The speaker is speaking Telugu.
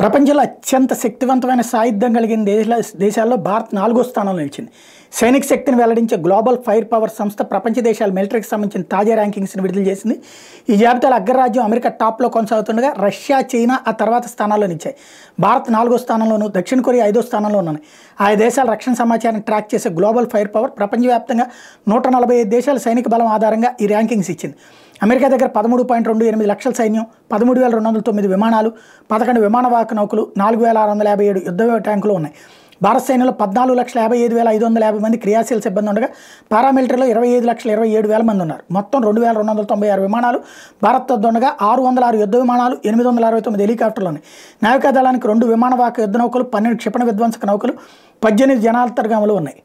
ప్రపంచంలో అత్యంత శక్తివంతమైన సాయుధం కలిగిన దేశాల దేశాల్లో భారత్ నాలుగో స్థానంలో నిలిచింది సైనిక శక్తిని వెల్లడించే గ్లోబల్ ఫైర్ పవర్ సంస్థ ప్రపంచ దేశాల మిలిటరీకి సంబంధించిన తాజా ర్యాంకింగ్స్ని విడుదల చేసింది ఈ జాబితాలో అగ్రరాజ్యం అమెరికా టాప్లో కొనసాగుతుండగా రష్యా చైనా ఆ తర్వాత స్థానాల్లో నిలిచాయి భారత్ నాలుగో స్థానంలోను దక్షిణ కొరియా ఐదో స్థానంలో ఉన్నాయి ఆయా దేశాల రక్షణ సమాచారం ట్రాక్ చేసే గ్లోబల్ ఫైర్ పవర్ ప్రపంచవ్యాప్తంగా నూట నలభై ఐదు దేశాల సైనిక బలం ఆధారంగా ఈ ర్యాంకింగ్స్ ఇచ్చింది అమెరికా దగ్గర పదమూడు పాయింట్ రెండు ఎనిమిది లక్షల సైన్యం పదమూడు వేల రెండు వందల తొమ్మిది విమానాలు పదకొండు విమానవాహక నౌకలు నాలుగు వేల ఆరు వందల యాభై ఏడు యుద్ధ ట్యాంకులు ఉన్నాయి భారత సైన్యంలో పద్నాలుగు లక్షల యాభై ఐదు వేల ఐదు వందల యాభై మంది క్రియాశీల సిబ్బంది ఉండగా పారామిలిటరీలో ఇరవై ఐదు లక్షల ఇరవై ఏడు వేల మంది ఉన్నారు మొత్తం రెండు వేల రెండు వందల తొంభై ఆరు విమానాలు భారత్ వద్ద ఉండగా ఆరు వందల ఆరు యుద్ధ విమానాలు ఎనిమిది వందల అరవై తొమ్మిది హెలికాప్టర్లు ఉన్నాయి నావికా దళానికి రెండు విమానవాహక యుద్ధ నౌకలు పన్నెండు క్షిపణి విధ్వంసక నౌకలు పద్దెనిమిది జనాంతర్గాములు ఉన్నాయి